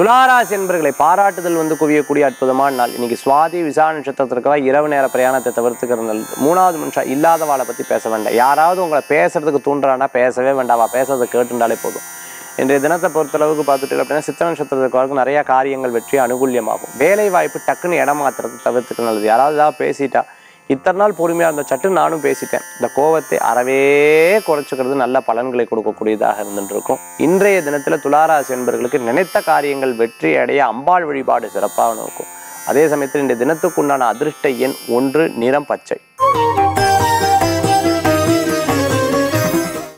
துளாராசி என்பர்களை பாராட்டுதல் வந்து குவியக்கூடிய அற்புதமான நாள் இன்னைக்கு சுவாதி விசா நட்சத்திரத்திற்காக இரவு நேர பிரயாணத்தை தவிர்த்துக்கிறது நல்லது மூணாவது மனுஷன் இல்லாதவாளை பற்றி பேச வேண்டாம் யாராவது உங்களை பேசுறதுக்கு தூண்டுறானா பேசவே வேண்டாவா பேசுறதை கேட்டுண்டாலே போதும் இன்றைய தினத்தை பொறுத்தளவுக்கு பார்த்துட்டு அப்படின்னா சித்த நட்சத்திரத்துக்கு நிறைய காரியங்கள் வெற்றி அனுகூல்யமாகும் வேலை வாய்ப்பு டக்குன்னு இடமாத்துறது தவிர்த்துக்க நல்லது யாராவது ஏதாவது பேசிட்டா இத்தனை நாள் பொறுமையாக இருந்த சட்டு நானும் பேசிட்டேன் இந்த கோவத்தை அறவே குறைச்சிக்கிறது நல்ல பலன்களை கொடுக்கக்கூடியதாக இருந்துட்டு இருக்கும் இன்றைய தினத்தில் துளாராசி என்பவர்களுக்கு நினைத்த காரியங்கள் வெற்றி அடைய அம்பாள் வழிபாடு சிறப்பாக இருக்கும் அதே சமயத்தில் இந்த தினத்துக்குண்டான அதிர்ஷ்ட எண் ஒன்று நிறம் பச்சை